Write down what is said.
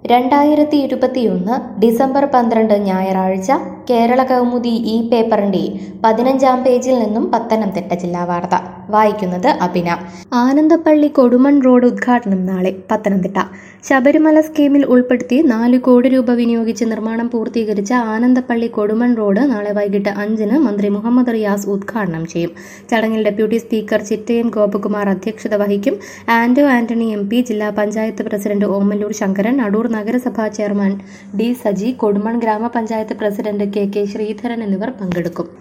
രണ്ടായിരത്തി ഇരുപത്തിയൊന്ന് ഡിസംബർ പന്ത്രണ്ട് ഞായറാഴ്ച കേരള കൗമുദി ഈ പേപ്പറിന്റെ പതിനഞ്ചാം പേജിൽ നിന്നും പത്തനംതിട്ട ജില്ലാ വാർത്ത വായിക്കുന്നത് അഭിന ആനന്ദപ്പള്ളി കൊടുമൺ റോഡ് ഉദ്ഘാടനം നാളെ പത്തനംതിട്ട ശബരിമല സ്കീമിൽ ഉൾപ്പെടുത്തി നാല് കോടി രൂപ വിനിയോഗിച്ച് നിർമ്മാണം പൂർത്തീകരിച്ച ആനന്ദപ്പള്ളി കൊടുമൺ റോഡ് നാളെ വൈകിട്ട് അഞ്ചിന് മന്ത്രി മുഹമ്മദ് റിയാസ് ഉദ്ഘാടനം ചെയ്യും ചടങ്ങിൽ ഡെപ്യൂട്ടി സ്പീക്കർ ചിറ്റയം ഗോപകുമാർ അധ്യക്ഷത വഹിക്കും ആന്റോ ആന്റണി എം പി ജില്ലാ പഞ്ചായത്ത് പ്രസിഡന്റ് ഓമല്ലൂർ ശങ്കരൻ അടൂർ നഗരസഭാ ചെയർമാൻ ഡി സജി കൊടുമൺ ഗ്രാമപഞ്ചായത്ത് പ്രസിഡന്റ് കെ കെ ശ്രീധരൻ എന്നിവർ പങ്കെടുക്കും